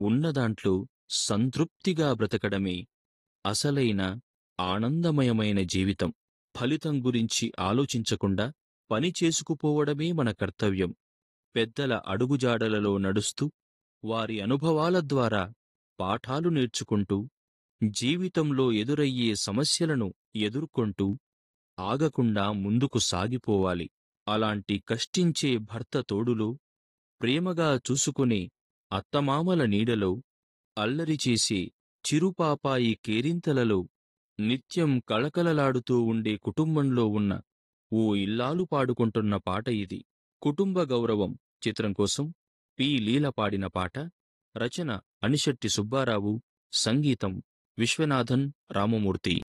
ఉన్నదాంట్లో సంతృప్తిగా బ్రతకడమే అసలైన ఆనందమయమైన జీవితం ఫలితం గురించి ఆలోచించకుండా పని చేసుకుపోవడమే మన కర్తవ్యం పెద్దల అడుగుజాడలలో నడుస్తూ వారి అనుభవాల ద్వారా పాఠాలు నేర్చుకుంటూ జీవితంలో ఎదురయ్యే సమస్యలను ఎదుర్కొంటూ ఆగకుండా ముందుకు సాగిపోవాలి అలాంటి కష్టించే భర్త తోడులో ప్రేమగా చూసుకునే అత్తమామల నీడలో అల్లరి చేసే చిరుపాపాయి కేరింతలలో నిత్యం కళకళలాడుతూ ఉండే కుటుంబంలో ఉన్న ఓ ఇల్లాలు పాడుకుంటున్న పాట ఇది కుటుంబ గౌరవం చిత్రం కోసం పి లీల పాడిన పాట రచన అనిశెట్టి సుబ్బారావు సంగీతం విశ్వనాథన్ రామమూర్తి